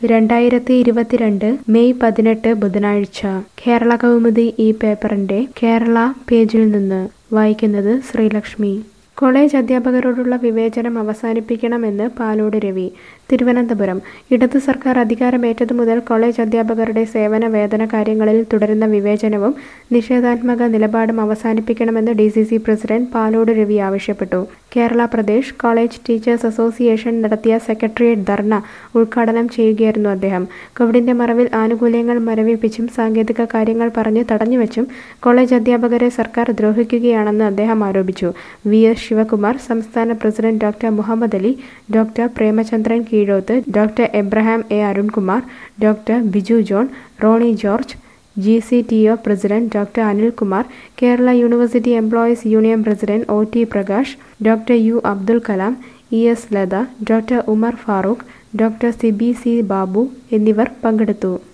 രണ്ടായിരത്തി ഇരുപത്തിരണ്ട് മെയ് പതിനെട്ട് ബുധനാഴ്ച കേരള കൗമുദി ഈ പേപ്പറിന്റെ കേരള പേജിൽ നിന്ന് വായിക്കുന്നത് ശ്രീലക്ഷ്മി കോളേജ് അധ്യാപകരോടുള്ള വിവേചനം അവസാനിപ്പിക്കണമെന്ന് പാലോട് രവി തിരുവനന്തപുരം ഇടതു സർക്കാർ അധികാരമേറ്റതു മുതൽ കോളേജ് അധ്യാപകരുടെ സേവന വേതന കാര്യങ്ങളിൽ തുടരുന്ന വിവേചനവും നിഷേധാത്മക നിലപാടും അവസാനിപ്പിക്കണമെന്ന് D C C president Palode Ravi ആവശ്യപ്പെട്ടു Kerala Pradesh college teachers association നടത്തിയ സെക്രട്ടേറിയറ്റ് ധർണ ഉദ്ഘാടനം ചെയ്യുകയായിരുന്നു അദ്ദേഹം കോവിഡിന്റെ മറവിൽ ആനുകൂല്യങ്ങൾ മരവിപ്പിച്ചും സാങ്കേതിക കാര്യങ്ങൾ പറഞ്ഞ് തടഞ്ഞുവെച്ചും കോളേജ് അധ്യാപകരെ സർക്കാർ ദ്രോഹിക്കുകയാണെന്ന് അദ്ദേഹം ആരോപിച്ചു വി എസ് ശിവകുമാർ സംസ്ഥാന president doctor Muhammad Ali doctor Premachandran Keezhoth doctor Abraham A Arunkumar doctor Biju John Roney George G C T O president doctor Anilkumar Kerala university employees union president O T Prakash doctor U Abdul Kalam E S Latha doctor Umar Farooq doctor Sibi C Babu എന്നിവർ പങ്കെടുത്തു